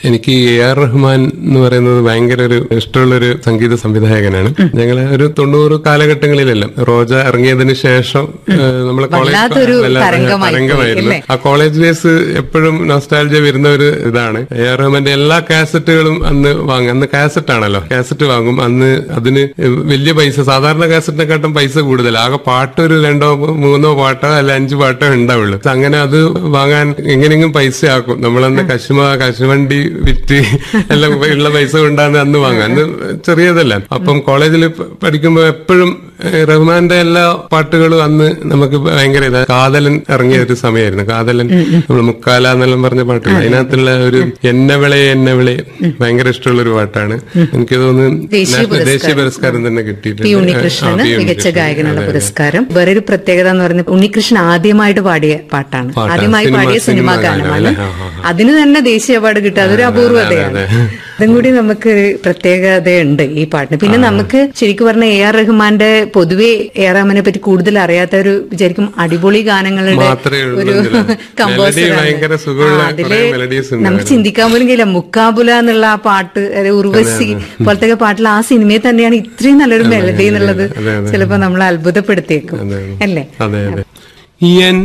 എനിക്ക് A R Rahman എന്ന് പറയുന്നത് ഭയങ്കര ഒരു ഇഷ്ടമുള്ള ഒരു സംഗീത സംവിധായകനാണ് ഞങ്ങള് ഒരു തൊണ്ണൂറ് കാലഘട്ടങ്ങളിലെല്ലാം റോജ ഇറങ്ങിയതിന് ശേഷം നമ്മളെ വല്ലാത്തൊരു തരംഗമായി പോയി, തരംഗമായിരുന്നു അല്ലേ? ആ കോളേജ് ഡേയ്സ് എപ്പോഴും നോസ്റ്റാൾജിയ വരുന്ന ഒരു ഇതാണ് എ ആർ റഹ്മാന്റെ എല്ലാ കാസറ്റുകളും അന്ന് വാങ്ങും അന്ന് കാസറ്റ് ആണല്ലോ കാസറ്റ് വാങ്ങും അന്ന് അതിന് വലിയ പൈസ സാധാരണ കാസറ്റിനെക്കാട്ടും പൈസ കൂടുതൽ ആകെ പാട്ട് ഒരു രണ്ടോ മൂന്നോ പാട്ടോ അല്ല അഞ്ച് പാട്ടോ ഉണ്ടാവുള്ളൂ അങ്ങനെ അത് വാങ്ങാൻ എങ്ങനെയെങ്കിലും പൈസ ആക്കും നമ്മളന്ന് കശുമ കശുവണ്ടി വിറ്റ് എല്ലാം ഉള്ള പൈസ കൊണ്ടാണ് അന്ന് വാങ്ങുക അന്ന് ചെറിയതല്ല അപ്പം കോളേജിൽ പഠിക്കുമ്പോൾ എപ്പോഴും ഏഹ്, റഹ്മാന്റെ എല്ലാ പാട്ടുകളും അന്ന് നമുക്ക് ഭയങ്കര ഇതാ കാതലൻ ഇറങ്ങിയ ഒരു സമയമായിരുന്നു കാതലൻ നമ്മൾ മുക്കാല എന്നെല്ലാം പറഞ്ഞ പാട്ടില്ല അതിനകത്തുള്ള ഒരു എന്നെ എന്നെ ഭയങ്കര ഇഷ്ടമുള്ള ഒരു പാട്ടാണ് എനിക്ക് തോന്നുന്നു ദേശീയ നാഷണൽ ദേശീയ പുരസ്കാരം തന്നെ കിട്ടിയിട്ടുണ്ട് പി ആ, ഉണ്ണികൃഷ്ണന് പി. മികച്ച ഉണ്ണികൃഷ്ണൻ. ഗായകനുള്ള അതെ, അതെ. പുരസ്കാരം വേറൊരു പ്രത്യേകത എന്ന് പറയുന്നത് ഉണ്ണികൃഷ്ണൻ ആദ്യമായിട്ട് പാടിയ പാട്ടാണ് പാട്ടാണ്. ആദ്യമായി സിനിമ- പാടിയ സിനിമാ സിനിമാ ഗാനമാണ് ഗാനം അല്ലേ? ആ, ആ, അതിന് തന്നെ ദേശീയ അവാർഡ് കിട്ടുക അതൊരു അപൂർവതയാണ് അതെ, അതും കൂടി നമുക്ക് ഒരു പ്രത്യേകതയുണ്ട് ഈ പാട്ടിന് പിന്നെ നമുക്ക് ശരിക്കും പറഞ്ഞ എ ആർ റഹ്മാന്റെ പൊതുവെ എ ആർ റഹ്മാനെ പറ്റി കൂടുതൽ അറിയാത്തവര് വിചാരിക്കും അടിപൊളി ഗാനങ്ങളുടെ മാത്രമേ ഒരു ഉള്ളൂ ഇതില്. കമ്പോസർ Melody ഭയങ്കര സുഖമുള്ള കുറേ melodies ഉണ്ട് നമുക്ക് അതിന്. ചിന്തിക്കാൻ പോലും കഴിയില്ല മുക്കാബുല എന്നുള്ള ആ പാട്ട് അതായത് ഉർവശി പോലത്തെ പാട്ടിൽ ആ സിനിമയിൽ തന്നെയാണ് ഇത്രയും നല്ലൊരു മെലഡി എന്നുള്ളത് അതെ, അതെ. ചിലപ്പോ നമ്മളെ അത്ഭുതപ്പെടുത്തിയേക്കും അതെ, അതെ. അല്ലേ അതെ അതെ എൻ